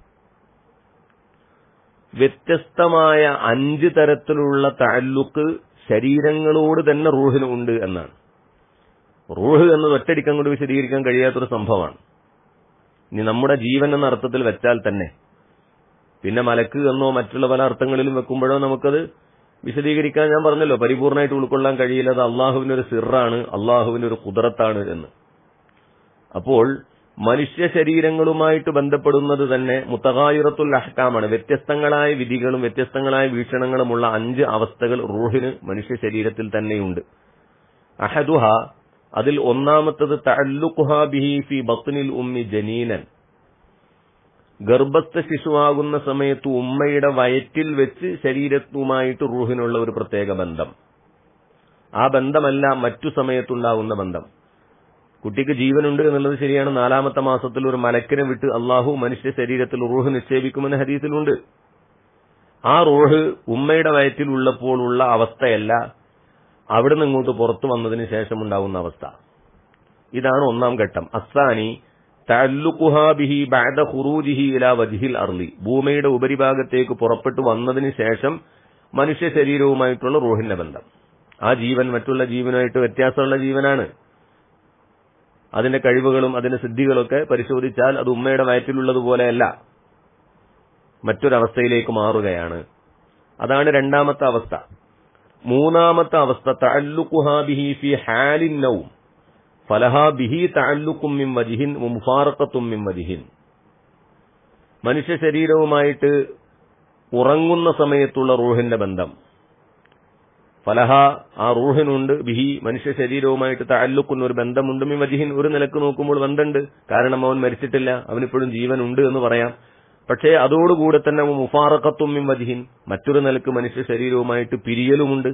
A: വ്യത്യസ്തമായ അഞ്ച് തരത്തിലുള്ള തഅല്ലുക്ക് ശരീരങ്ങളോട് തന്നെ റൂഹിന് ഉണ്ട് എന്നാണ് റൂഹ് എന്നത് ഒറ്റടിക്കം കൊണ്ട് വിശദീകരിക്കാൻ കഴിയാത്തൊരു സംഭവമാണ് ഇനി നമ്മുടെ ജീവൻ എന്ന അർത്ഥത്തിൽ വെച്ചാൽ തന്നെ പിന്നെ മലക്ക് എന്നോ മറ്റുള്ള പല അർത്ഥങ്ങളിലും വെക്കുമ്പോഴോ നമുക്കത് വിശദീകരിക്കാൻ ഞാൻ പറഞ്ഞല്ലോ പരിപൂർണമായിട്ട് ഉൾക്കൊള്ളാൻ കഴിയില്ല അത് അള്ളാഹുവിന്റെ ഒരു സിറാണ് അള്ളാഹുവിന്റെ ഒരു കുതിരത്താണ് എന്ന് അപ്പോൾ മനുഷ്യ ശരീരങ്ങളുമായിട്ട് ബന്ധപ്പെടുന്നത് തന്നെ മുത്തകായുറത്തുൽ അഹ്കാമാണ് വ്യത്യസ്തങ്ങളായ വിധികളും വ്യത്യസ്തങ്ങളായ വീക്ഷണങ്ങളുമുള്ള അഞ്ച് അവസ്ഥകൾ റൂഹിന് മനുഷ്യ ശരീരത്തിൽ തന്നെയുണ്ട് അഹദുഹ അതിൽ ഒന്നാമത്തത് തഅല്ലുഖുഹ ബിഹി ഫി ബത്നിൽ ഉമ്മി ജനീനൻ ഗർഭസ്ഥ ശിശുവാകുന്ന സമയത്ത് ഉമ്മയുടെ വയറ്റിൽ വെച്ച് ശരീരത്തുമായിട്ട് റൂഹിനുള്ള ഒരു പ്രത്യേക ബന്ധം ആ ബന്ധമല്ല മറ്റു സമയത്തുണ്ടാകുന്ന ബന്ധം കുട്ടിക്ക് ജീവനുണ്ട് എന്നുള്ളത് ശരിയാണ് നാലാമത്തെ മാസത്തിൽ ഒരു മലക്കിനെ വിട്ട് അള്ളാഹു മനുഷ്യ ശരീരത്തിൽ റൂഹ് നിക്ഷേപിക്കുമെന്ന് ഹദീസിലുണ്ട് ആ റൂഹ് ഉമ്മയുടെ വയറ്റിൽ ഉള്ളപ്പോൾ ഉള്ള അവസ്ഥയല്ല അവിടുന്ന് ഇങ്ങോട്ട് പുറത്തു വന്നതിന് ശേഷം ഉണ്ടാകുന്ന അവസ്ഥ ഇതാണ് ഒന്നാം ഘട്ടം അസാനി ബിഹി ബഅദ ഖുറൂജിഹി ഇലാ വജ്ഹിൽ അർളി ഭൂമിയുടെ ഉപരിഭാഗത്തേക്ക് പുറപ്പെട്ടു വന്നതിന് ശേഷം മനുഷ്യ ശരീരവുമായിട്ടുള്ള റൂഹിന്റെ ബന്ധം ആ ജീവൻ മറ്റുള്ള ജീവനുമായിട്ട് വ്യത്യാസമുള്ള ജീവനാണ് അതിന്റെ കഴിവുകളും അതിന്റെ സിദ്ധികളൊക്കെ പരിശോധിച്ചാൽ അത് ഉമ്മയുടെ വയറ്റിലുള്ളതുപോലെയല്ല മറ്റൊരവസ്ഥയിലേക്ക് മാറുകയാണ് അതാണ് രണ്ടാമത്തെ അവസ്ഥ മൂന്നാമത്തെ അവസ്ഥ തഅല്ലുഖുഹാ ബിഹി ഫി ഹാലിൻ നൗം ഫലഹാ ബിഹി തഅല്ലുഖും മിൻ വജ്ഹിൻ മുഫാറഖത്തും മിൻ വജ്ഹിൻ മനുഷ്യ ശരീരവുമായിട്ട് ഉറങ്ങുന്ന സമയത്തുള്ള റൂഹിന്റെ ബന്ധം ഫലഹ ആ റൂഹിനുണ്ട് ബിഹി മനുഷ്യ ശരീരവുമായിട്ട് തഅല്ലുക്കുന്ന ഒരു ബന്ധമുണ്ട് മി വജിഹിൻ ഒരു നിലക്ക് നോക്കുമ്പോൾ ബന്ധമുണ്ട് കാരണം അവൻ മരിച്ചിട്ടില്ല അവനിപ്പോഴും ജീവനുണ്ട് എന്ന് പറയാം പക്ഷേ അതോടുകൂടെ തന്നെ മുഫാറക്കത്തും മിൻ വജിഹിൻ മറ്റൊരു നിലക്ക് മനുഷ്യ ശരീരവുമായിട്ട് പിരിയലുമുണ്ട്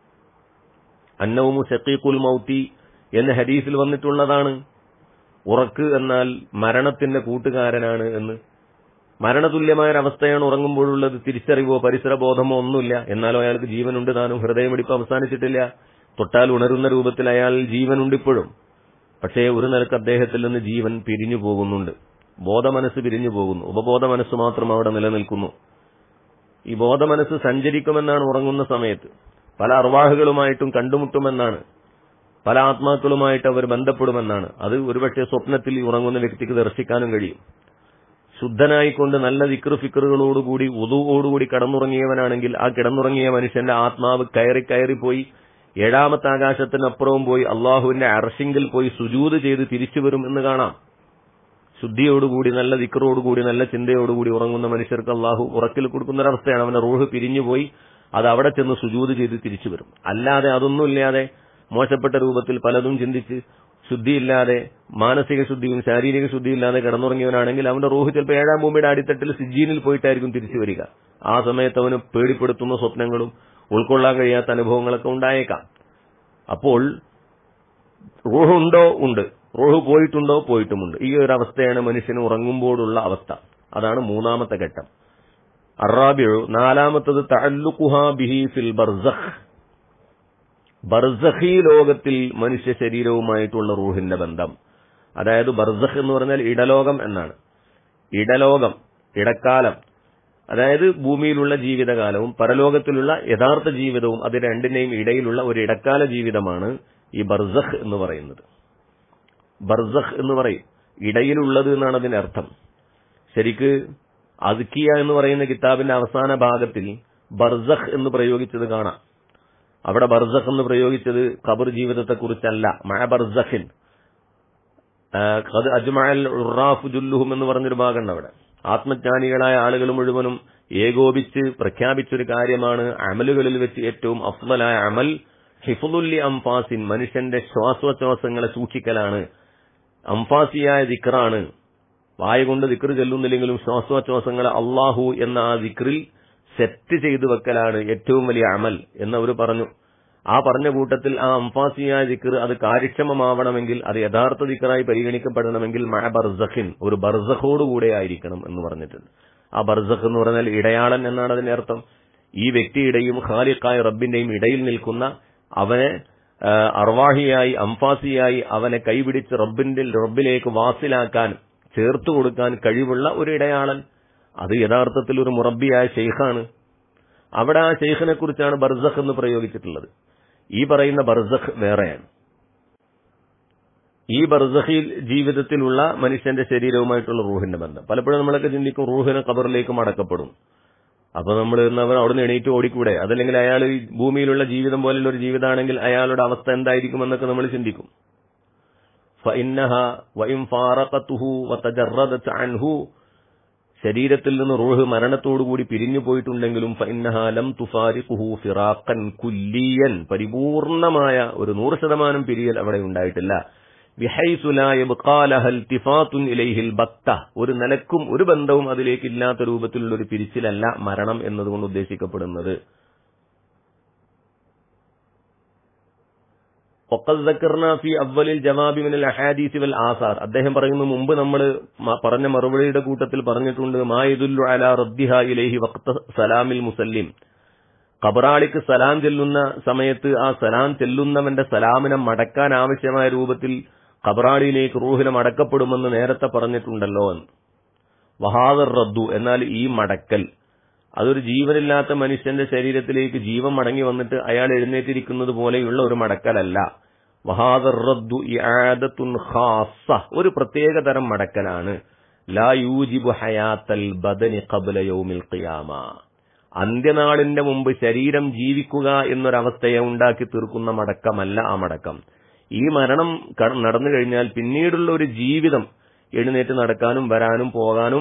A: അന്നവുമു ഷക്കീഖുൽ മൗത്തി എന്ന ഹദീസിൽ വന്നിട്ടുള്ളതാണ് ഉറക്ക് എന്നാൽ മരണത്തിന്റെ കൂട്ടുകാരനാണ് എന്ന് മരണതുല്യമായ ഒരവസ്ഥയാണ് ഉറങ്ങുമ്പോഴുള്ളത് തിരിച്ചറിവോ പരിസരബോധമോ ഒന്നുമില്ല എന്നാലും അയാൾക്ക് ജീവനുണ്ട് താനും ഹൃദയമിടിപ്പ് അവസാനിച്ചിട്ടില്ല തൊട്ടാൽ ഉണരുന്ന രൂപത്തിൽ അയാൾ ജീവനുണ്ട് ഇപ്പോഴും പക്ഷേ ഒരു നിലക്ക് അദ്ദേഹത്തിൽ നിന്ന് ജീവൻ പിരിഞ്ഞു പോകുന്നുണ്ട് ബോധമനസ്സ് പിരിഞ്ഞു പോകുന്നു ഉപബോധ മനസ്സ് മാത്രം അവിടെ നിലനിൽക്കുന്നു ഈ ബോധമനസ്സ് സഞ്ചരിക്കുമെന്നാണ് ഉറങ്ങുന്ന സമയത്ത് പല അർവാഹുകളുമായിട്ടും കണ്ടുമുട്ടുമെന്നാണ് പല ആത്മാക്കളുമായിട്ട് അവർ ബന്ധപ്പെടുമെന്നാണ് അത് ഒരുപക്ഷെ സ്വപ്നത്തിൽ ഈ ഉറങ്ങുന്ന വ്യക്തിക്ക് ദർശിക്കാനും കഴിയും ശുദ്ധനായിക്കൊണ്ട് നല്ല ദിക്ർ ഫിക്കറുകളോടുകൂടി ഉതുവോടുകൂടി കിടന്നുറങ്ങിയവനാണെങ്കിൽ ആ കിടന്നുറങ്ങിയ മനുഷ്യന്റെ ആത്മാവ് കയറി കയറിപ്പോയി ഏഴാമത്തെ ആകാശത്തിനപ്പുറവും പോയി അള്ളാഹുവിന്റെ അർഷിങ്കിൽ പോയി സുജൂത് ചെയ്ത് തിരിച്ചു വരും എന്ന് കാണാം ശുദ്ധിയോടുകൂടി നല്ല ദിക്കറോടുകൂടി നല്ല ചിന്തയോടുകൂടി ഉറങ്ങുന്ന മനുഷ്യർക്ക് അള്ളാഹു ഉറക്കിൽ കൊടുക്കുന്ന ഒരവസ്ഥയാണ് അവന്റെ റൂഹ് പിരിഞ്ഞുപോയി അത് അവിടെ ചെന്ന് സുജൂത് ചെയ്ത് തിരിച്ചു വരും അല്ലാതെ അതൊന്നുമില്ലാതെ മോശപ്പെട്ട രൂപത്തിൽ പലതും ചിന്തിച്ച് ശുദ്ധിയില്ലാതെ മാനസിക ശുദ്ധിയും ശാരീരിക ശുദ്ധിയില്ലാതെ കിടന്നുറങ്ങിയവനാണെങ്കിൽ അവന്റെ റൂഹ് ചിലപ്പോൾ ഏഴാം ഭൂമിയുടെ അടിത്തട്ടിൽ സിജീനിൽ പോയിട്ടായിരിക്കും തിരിച്ചു വരിക ആ സമയത്ത് അവന് പേടിപ്പെടുത്തുന്ന സ്വപ്നങ്ങളും ഉൾക്കൊള്ളാൻ കഴിയാത്ത അനുഭവങ്ങളൊക്കെ ഉണ്ടായേക്കാം അപ്പോൾ റൂഹ് ഉണ്ടോ ഉണ്ട് റൂഹ് പോയിട്ടുണ്ടോ പോയിട്ടുമുണ്ട് ഈ ഒരു അവസ്ഥയാണ് മനുഷ്യന് ഉറങ്ങുമ്പോഴുള്ള അവസ്ഥ അതാണ് മൂന്നാമത്തെ ഘട്ടം അറാബിഴു നാലാമത്തത് തഅല്ലുഖുഹാ ബിഹി ഫിൽ ബർസഖ് ബർസഖി ലോകത്തിൽ മനുഷ്യ ശരീരവുമായിട്ടുള്ള റൂഹിന്റെ ബന്ധം അതായത് ബർസഖ് എന്ന് പറഞ്ഞാൽ ഇടലോകം എന്നാണ് ഇടലോകം ഇടക്കാലം അതായത് ഭൂമിയിലുള്ള ജീവിതകാലവും പരലോകത്തിലുള്ള യഥാർത്ഥ ജീവിതവും അത് രണ്ടിന്റെയും ഇടയിലുള്ള ഒരു ഇടക്കാല ജീവിതമാണ് ഈ ബർസഖ് എന്ന് പറയുന്നത് ബർസഖ് എന്ന് പറയും ഇടയിലുള്ളത് എന്നാണ് അതിന്റെ അർത്ഥം ശരിക്ക് അദ്കിയ എന്ന് പറയുന്ന കിതാബിന്റെ അവസാന ഭാഗത്തിൽ ബർസഖ് എന്ന് പ്രയോഗിച്ചത് കാണാം അവിടെ ബർസഖ് എന്ന് പ്രയോഗിച്ചത് ഖബർ ജീവിതത്തെക്കുറിച്ചല്ല മഴ ബർസഖിൻ അജ്മഅൽ ഉറാഫു ജുല്ലുഹും എന്ന് പറഞ്ഞൊരു ഭാഗമുണ്ട് അവിടെ ആത്മജ്ഞാനികളായ ആളുകൾ മുഴുവനും ഏകോപിച്ച് പ്രഖ്യാപിച്ചൊരു കാര്യമാണ് അമലുകളിൽ വെച്ച് ഏറ്റവും അഫ്മലായ അമൽ ഹിഫുലുല്ലി അംഫാസിൻ മനുഷ്യന്റെ ശ്വാസോച്ഛ്വാസങ്ങളെ സൂക്ഷിക്കലാണ് അംഫാസിയായ ദിക്റാണ് വായ കൊണ്ട് ദിക്ർ ചെല്ലുന്നില്ലെങ്കിലും ശ്വാസോച്ഛ്വാസങ്ങളെ അള്ളാഹു എന്ന ആ ദിക്റിൽ സെറ്റ് ചെയ്തു വെക്കലാണ് ഏറ്റവും വലിയ അമൽ എന്നവർ പറഞ്ഞു ആ പറഞ്ഞ കൂട്ടത്തിൽ ആ അംഫാസിയായ ദിക്ർ അത് കാര്യക്ഷമമാവണമെങ്കിൽ അത് യഥാർത്ഥ ദിക്റായി പരിഗണിക്കപ്പെടണമെങ്കിൽ മഴ ബർസഖിൻ ഒരു ബർസഖോടുകൂടെ ആയിരിക്കണം എന്ന് പറഞ്ഞിട്ടുണ്ട് ആ ബർസഖ് എന്ന് പറഞ്ഞാൽ ഇടയാളൻ എന്നാണ് അതിന്റെ അർത്ഥം ഈ വ്യക്തിയുടെയും ഖാലിഖായ റബ്ബിന്റെയും ഇടയിൽ നിൽക്കുന്ന അവനെ അർവാഹിയായി അംഫാസിയായി അവനെ കൈപിടിച്ച് റബ്ബിന്റെ റബ്ബിലേക്ക് വാസിലാക്കാൻ ചേർത്തു കൊടുക്കാൻ കഴിവുള്ള ഒരു ഇടയാളൻ അത് യഥാർത്ഥത്തിൽ ഒരു മുറബിയായ ഷെയ്ഖാണ് അവിടെ ആ ഷെയ്ഖിനെ കുറിച്ചാണ് ബർസഖ് എന്ന് പ്രയോഗിച്ചിട്ടുള്ളത് ഈ പറയുന്ന ബർസഖ് വേറെയാണ് ഈ ബർസഖിൽ ജീവിതത്തിലുള്ള മനുഷ്യന്റെ ശരീരവുമായിട്ടുള്ള റൂഹിന്റെ ബന്ധം പലപ്പോഴും നമ്മളൊക്കെ ചിന്തിക്കും റൂഹിനെ കബറിലേക്ക് മടക്കപ്പെടും അപ്പൊ നമ്മൾ അവിടുന്ന് എണീറ്റ് ഓടിക്കൂടെ അതല്ലെങ്കിൽ അയാൾ ഭൂമിയിലുള്ള ജീവിതം പോലുള്ള ഒരു ജീവിതമാണെങ്കിൽ അയാളുടെ അവസ്ഥ എന്തായിരിക്കും എന്നൊക്കെ നമ്മൾ ചിന്തിക്കും فإنها وإن فارقته وتجردت عنه ശരീരത്തിൽ നിന്ന് റൂഹ് മരണത്തോടുകൂടി പിരിഞ്ഞു പോയിട്ടുണ്ടെങ്കിലും ഫഇന്നഹാലം തുഫാരിഖുഹു ഫിറാഖൻ കുല്ലിയൻ പരിപൂർണമായ ഒരു നൂറ് ശതമാനം പിരിയൽ അവിടെ ഉണ്ടായിട്ടില്ല ഇലൈഹിൽ ബക്ത ഒരു നിലക്കും ഒരു ബന്ധവും അതിലേക്ക് ഇല്ലാത്ത രൂപത്തിലുള്ള ഒരു പിരിച്ചിലല്ല മരണം എന്നതുകൊണ്ട് ഉദ്ദേശിക്കപ്പെടുന്നത് ഫി അവലിൽ ജവാബി മിനൽ അഹാദീസി വൽ ആസാർ അദ്ദേഹം പറയുന്നു മുമ്പ് നമ്മൾ പറഞ്ഞ മറുപടിയുടെ കൂട്ടത്തിൽ പറഞ്ഞിട്ടുണ്ട് മായുദുല്ലു അല റദ്ദിഹ ഇലൈഹി വക്ത സലാമിൽ മുസല്ലിം കബറാളിക്ക് സലാം ചെല്ലുന്ന സമയത്ത് ആ സലാം ചെല്ലുന്നവന്റെ സലാമിനെ മടക്കാൻ ആവശ്യമായ രൂപത്തിൽ കബറാളിയിലേക്ക് റൂഹിനെ മടക്കപ്പെടുമെന്ന് നേരത്തെ പറഞ്ഞിട്ടുണ്ടല്ലോ എന്ന് വഹാദർ റദ്ദു എന്നാൽ ഈ മടക്കൽ അതൊരു ജീവനില്ലാത്ത മനുഷ്യന്റെ ശരീരത്തിലേക്ക് ജീവൻ മടങ്ങി വന്നിട്ട് അയാൾ എഴുന്നേറ്റിരിക്കുന്നത് പോലെയുള്ള ഒരു മടക്കലല്ല വഹാദർ റദ്ദു ഇആദത്തുൻ ഖാസ്സ ഒരു പ്രത്യേക തരം മടക്കലാണ് ലാ യൂജിബു ഹയാത്തൽ ബദനി ഖബ്ല യൗമിൽ ഖിയാമ അന്ത്യനാളിന്റെ മുമ്പ് ശരീരം ജീവിക്കുക എന്നൊരവസ്ഥയെ ഉണ്ടാക്കി തീർക്കുന്ന മടക്കമല്ല ആ മടക്കം ഈ മരണം നടന്നു കഴിഞ്ഞാൽ പിന്നീടുള്ള ഒരു ജീവിതം എഴുന്നേറ്റ് നടക്കാനും വരാനും പോകാനും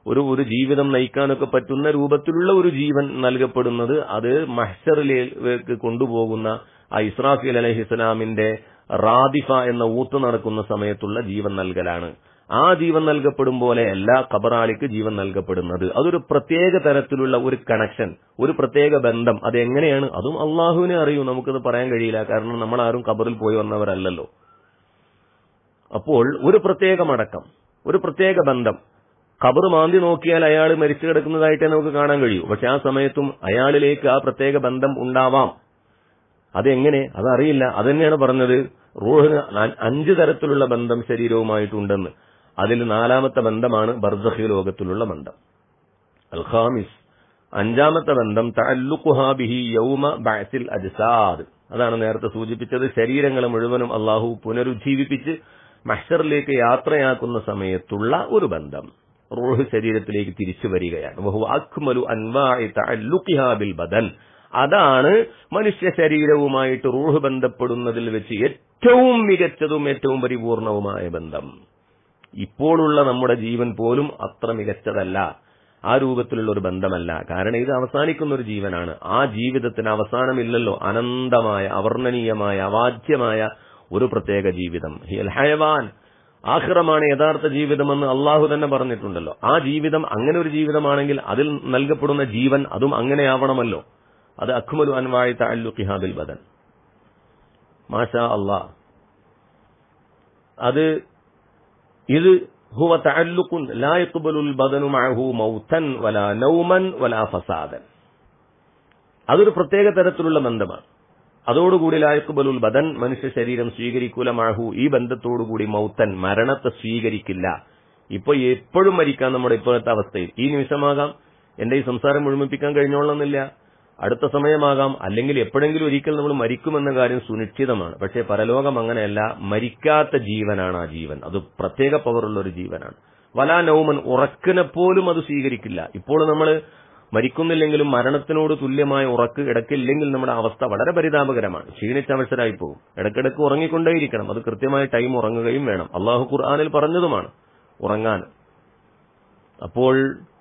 A: ഒരു ഒരു ജീവിതം നയിക്കാനൊക്കെ പറ്റുന്ന രൂപത്തിലുള്ള ഒരു ജീവൻ നൽകപ്പെടുന്നത് അത് മഹ്ഷറിലേക്ക് കൊണ്ടുപോകുന്ന ആ ഇസ്രാഫീൽ അലഹി ഇസ്ലാമിന്റെ റാദിഫ എന്ന ഊത്ത് നടക്കുന്ന സമയത്തുള്ള ജീവൻ നൽകലാണ് ആ ജീവൻ നൽകപ്പെടും പോലെ എല്ലാ ഖബറാളിക്ക് ജീവൻ നൽകപ്പെടുന്നത് അതൊരു പ്രത്യേക തരത്തിലുള്ള ഒരു കണക്ഷൻ ഒരു പ്രത്യേക ബന്ധം അത് എങ്ങനെയാണ് അതും അള്ളാഹുവിനെ അറിയൂ നമുക്കത് പറയാൻ കഴിയില്ല കാരണം നമ്മൾ ആരും ഖബറിൽ പോയി വന്നവരല്ലല്ലോ അപ്പോൾ ഒരു പ്രത്യേക മടക്കം ഒരു പ്രത്യേക ബന്ധം ഖബർ മാന്തി നോക്കിയാൽ അയാൾ മരിച്ചു കിടക്കുന്നതായിട്ടേ നമുക്ക് കാണാൻ കഴിയൂ പക്ഷെ ആ സമയത്തും അയാളിലേക്ക് ആ പ്രത്യേക ബന്ധം ഉണ്ടാവാം അതെങ്ങനെ അതറിയില്ല അതന്നെയാണ് പറഞ്ഞത് റൂഹിന് അഞ്ച് തരത്തിലുള്ള ബന്ധം ശരീരവുമായിട്ടുണ്ടെന്ന് അതിൽ നാലാമത്തെ ബന്ധമാണ് ബർദഹി ലോകത്തിലുള്ള ബന്ധം അൽഖാമിസ് അഞ്ചാമത്തെ ബന്ധം തഅല്ലുഖുഹാബിഹി യൗമ ബഅസിൽ അജ്സാദ് അതാണ് നേരത്തെ സൂചിപ്പിച്ചത് ശരീരങ്ങളെ മുഴുവനും അള്ളാഹു പുനരുജ്ജീവിപ്പിച്ച് മഹ്ഷറിലേക്ക് യാത്രയാക്കുന്ന സമയത്തുള്ള ഒരു ബന്ധം റൂഹ് ശരീരത്തിലേക്ക് തിരിച്ചു വരികയാണ് വഹു അക്മലു അൻവാഇ തഅല്ലുഖിഹാ ബിൽ ബദൻ അതാണ് മനുഷ്യ ശരീരവുമായിട്ട് റൂഹ് ബന്ധപ്പെടുന്നതിൽ വെച്ച് ഏറ്റവും മികച്ചതും ഏറ്റവും പരിപൂർണവുമായ ബന്ധം ഇപ്പോഴുള്ള നമ്മുടെ ജീവൻ പോലും അത്ര മികച്ചതല്ല ആ രൂപത്തിലുള്ള ഒരു ബന്ധമല്ല കാരണം ഇത് അവസാനിക്കുന്ന ഒരു ജീവനാണ് ആ ജീവിതത്തിന് അവസാനമില്ലല്ലോ അനന്തമായ അവർണ്ണനീയമായ അവാച്യമായ ഒരു പ്രത്യേക ജീവിതം ഹിയൽ ഹയവാൻ ആഹ്റമാണ് യഥാർത്ഥ ജീവിതമെന്ന് അള്ളാഹു തന്നെ പറഞ്ഞിട്ടുണ്ടല്ലോ ആ ജീവിതം അങ്ങനെ ഒരു ജീവിതമാണെങ്കിൽ അതിൽ നൽകപ്പെടുന്ന ജീവൻ അതും അങ്ങനെയാവണമല്ലോ അത് അഖ്മലു അൻവായി തഅല്ലുഖിഹാബിൽ ബദൻ മാഷാ അള്ളാ അത് ഇത് ഹുവ തഅല്ലുഖുൻ ലാ യഖ്ബലുൽ ബദനു മഅഹു മൗതൻ വലാ നൗമൻ വലാ ഫസാദൻ അതൊരു പ്രത്യേക തരത്തിലുള്ള ബന്ധമാണ് അതോടുകൂടി ലായക്കുബലുൽ ബദൻ മനുഷ്യ ശരീരം സ്വീകരിക്കൂല മഴഹു ഈ ബന്ധത്തോടുകൂടി മൗത്തൻ മരണത്തെ സ്വീകരിക്കില്ല ഇപ്പൊ എപ്പോഴും മരിക്കാൻ നമ്മുടെ ഇപ്പോഴത്തെ അവസ്ഥയിൽ ഈ നിമിഷമാകാം എന്റെ ഈ സംസാരം മുഴുമിപ്പിക്കാൻ കഴിഞ്ഞോളന്നില്ല അടുത്ത സമയമാകാം അല്ലെങ്കിൽ എപ്പോഴെങ്കിലും ഒരിക്കൽ നമ്മൾ മരിക്കുമെന്ന കാര്യം സുനിശ്ചിതമാണ് പക്ഷേ പരലോകം അങ്ങനെയല്ല മരിക്കാത്ത ജീവനാണ് ആ ജീവൻ അത് പ്രത്യേക പവറുള്ള ഒരു ജീവനാണ് വലാ നൗമൻ ഉറക്കിനെ പോലും അത് സ്വീകരിക്കില്ല ഇപ്പോൾ നമ്മൾ മരിക്കുന്നില്ലെങ്കിലും മരണത്തിനോട് തുല്യമായ ഉറക്ക് ഇടയ്ക്കില്ലെങ്കിൽ നമ്മുടെ അവസ്ഥ വളരെ പരിതാപകരമാണ് ക്ഷീണിച്ചവശരായി പോകും ഇടയ്ക്കിടയ്ക്ക് ഉറങ്ങിക്കൊണ്ടേയിരിക്കണം അത് കൃത്യമായ ടൈം ഉറങ്ങുകയും വേണം അള്ളാഹു ഖുർആാനിൽ പറഞ്ഞതുമാണ് ഉറങ്ങാൻ അപ്പോൾ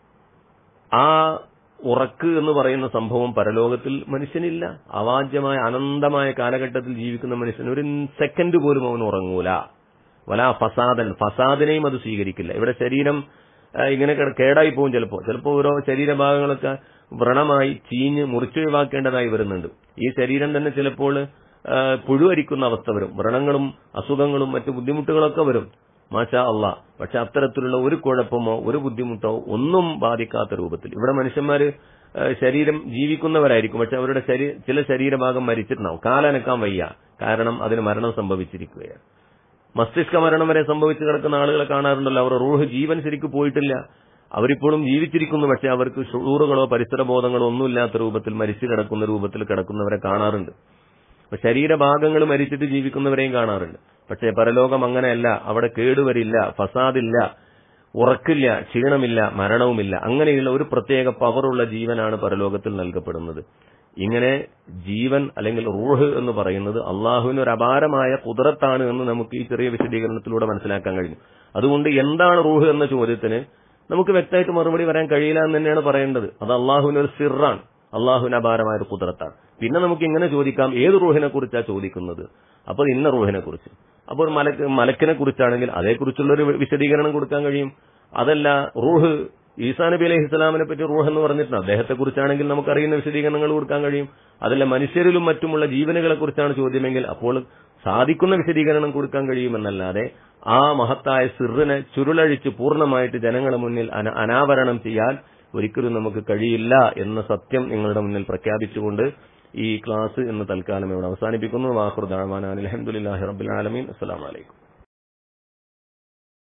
A: ആ ഉറക്ക് എന്ന് പറയുന്ന സംഭവം പരലോകത്തിൽ മനുഷ്യനില്ല അവാജ്യമായ അനന്തമായ കാലഘട്ടത്തിൽ ജീവിക്കുന്ന മനുഷ്യൻ ഒരു സെക്കൻഡ് പോലും അവൻ ഉറങ്ങൂല വലാ ഫസാദൻ ഫസാദിനെയും അത് സ്വീകരിക്കില്ല ഇവിടെ ശരീരം ഇങ്ങനെ കേടായി പോകും ചിലപ്പോൾ ചിലപ്പോൾ ഓരോ ശരീരഭാഗങ്ങളൊക്കെ വ്രണമായി ചീഞ്ഞ് മുറിച്ചൊഴിവാക്കേണ്ടതായി വരുന്നുണ്ട് ഈ ശരീരം തന്നെ ചിലപ്പോൾ പുഴുവരിക്കുന്ന അവസ്ഥ വരും വ്രണങ്ങളും അസുഖങ്ങളും മറ്റു ബുദ്ധിമുട്ടുകളൊക്കെ വരും മാഷാ അള്ളാ പക്ഷെ അത്തരത്തിലുള്ള ഒരു കുഴപ്പമോ ഒരു ബുദ്ധിമുട്ടോ ഒന്നും ബാധിക്കാത്ത രൂപത്തിൽ ഇവിടെ മനുഷ്യന്മാര് ശരീരം ജീവിക്കുന്നവരായിരിക്കും പക്ഷെ അവരുടെ ചില ശരീരഭാഗം മരിച്ചിട്ടുണ്ടാവും കാലനക്കാൻ വയ്യ കാരണം അതിന് മരണം സംഭവിച്ചിരിക്കുകയാണ് മസ്തിഷ്ക മരണം വരെ സംഭവിച്ചു കിടക്കുന്ന ആളുകളെ കാണാറുണ്ടല്ലോ അവർ റൂഹ് ജീവൻ ശരിക്കും പോയിട്ടില്ല അവരിപ്പോഴും ജീവിച്ചിരിക്കുന്നു പക്ഷെ അവർക്ക് ഷൂറുകളോ പരിസരബോധങ്ങളോ ഒന്നുമില്ലാത്ത രൂപത്തിൽ മരിച്ചു കിടക്കുന്ന രൂപത്തിൽ കിടക്കുന്നവരെ കാണാറുണ്ട് ശരീരഭാഗങ്ങൾ മരിച്ചിട്ട് ജീവിക്കുന്നവരെയും കാണാറുണ്ട് പക്ഷേ പരലോകം അങ്ങനെയല്ല അവിടെ കേടുവരില്ല ഫസാദില്ല ഉറക്കില്ല ക്ഷീണമില്ല മരണവുമില്ല അങ്ങനെയുള്ള ഒരു പ്രത്യേക പവറുള്ള ജീവനാണ് പരലോകത്തിൽ നൽകപ്പെടുന്നത് ഇങ്ങനെ ജീവൻ അല്ലെങ്കിൽ റൂഹ് എന്ന് പറയുന്നത് അള്ളാഹുവിന് ഒരു അപാരമായ കുതിരത്താണ് എന്ന് നമുക്ക് ഈ ചെറിയ വിശദീകരണത്തിലൂടെ മനസ്സിലാക്കാൻ കഴിഞ്ഞു അതുകൊണ്ട് എന്താണ് റൂഹ് എന്ന ചോദ്യത്തിന് നമുക്ക് വ്യക്തമായിട്ട് മറുപടി പറയാൻ കഴിയില്ല എന്ന് തന്നെയാണ് പറയേണ്ടത് അത് അള്ളാഹുവിന് ഒരു സിറാണ് അള്ളാഹുവിന് അപാരമായ ഒരു കുതിരത്താണ് പിന്നെ നമുക്ക് ഇങ്ങനെ ചോദിക്കാം ഏത് റൂഹിനെ കുറിച്ചാണ് ചോദിക്കുന്നത് അപ്പോൾ ഇന്ന റൂഹിനെ കുറിച്ച് അപ്പോൾ മലക്ക് മലക്കിനെ കുറിച്ചാണെങ്കിൽ അതേക്കുറിച്ചുള്ള ഒരു വിശദീകരണം കൊടുക്കാൻ കഴിയും അതല്ല റൂഹ് ഈസാ നബി അലൈഹി ഇസ്ലാമിനെ പറ്റി റൂഹ് എന്ന് പറഞ്ഞിട്ടുണ്ട് അദ്ദേഹത്തെ കുറിച്ചാണെങ്കിൽ നമുക്കറിയുന്ന വിശദീകരണങ്ങൾ കൊടുക്കാൻ കഴിയും അതല്ല മനുഷ്യരിലും മറ്റുമുള്ള ജീവനുകളെ കുറിച്ചാണ് ചോദ്യമെങ്കിൽ അപ്പോൾ സാധിക്കുന്ന വിശദീകരണം കൊടുക്കാൻ കഴിയുമെന്നല്ലാതെ ആ മഹത്തായ സിറിനെ ചുരുളഴിച്ച് പൂർണ്ണമായിട്ട് ജനങ്ങളുടെ മുന്നിൽ അനാവരണം ചെയ്യാൻ ഒരിക്കലും നമുക്ക് കഴിയില്ല എന്ന സത്യം നിങ്ങളുടെ മുന്നിൽ പ്രഖ്യാപിച്ചുകൊണ്ട് ഈ ക്ലാസ് ഇന്ന് തൽക്കാലം ഇവിടെ അവസാനിപ്പിക്കുന്നു വാഹുർ ദാവാൻ അലഹമുല്ലാഹി റബ്ബുൽ ആലമീൻ അസ്സലാമലൈക്കും